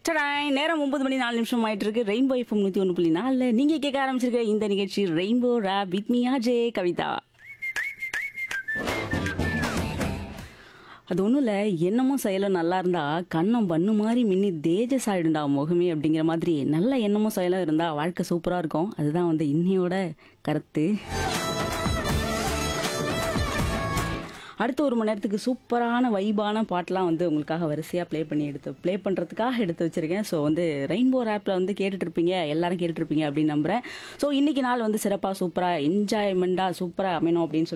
டடாய் நேரம் ஒன்பது மணி நாலு நிமிஷம் ஆயிட்டு இருக்கு ரெயின்போ எஃப்எம் நூற்றி ஒன்று புள்ளி நாலில் நீங்கள் கேட்க ஆரம்பிச்சிருக்க இந்த நிகழ்ச்சி rainbow rap with me Ajay Kavitha அது ஒன்றும் இல்லை என்னமோ செயலும் நல்லா இருந்தா கண்ணம் பண்ணு மாதிரி மின்னி தேஜஸ் ஆயிடும்டா முகமே அப்படிங்கிற மாதிரி நல்ல எண்ணமும் செயலும் இருந்தால் வாழ்க்கை சூப்பராக இருக்கும் அதுதான் வந்து இன்னையோட கருத்து அடுத்த ஒரு மணி நேரத்துக்கு சூப்பரான வைபான பாட்டெலாம் வந்து உங்களுக்காக வரிசையாக ப்ளே பண்ணி எடுத்து ப்ளே பண்ணுறதுக்காக எடுத்து வச்சுருக்கேன் ஸோ வந்து ரெயின்போ ஆப்பில் வந்து கேட்டுட்டு இருப்பீங்க எல்லாரும் கேட்டுட்டு இருப்பீங்க அப்படின்னு நம்புகிறேன் ஸோ இன்றைக்கி நாள் வந்து சிறப்பாக சூப்பராக என்ஜாய்மெண்ட்டாக சூப்பராக அமையணும் அப்படின்னு சொல்லி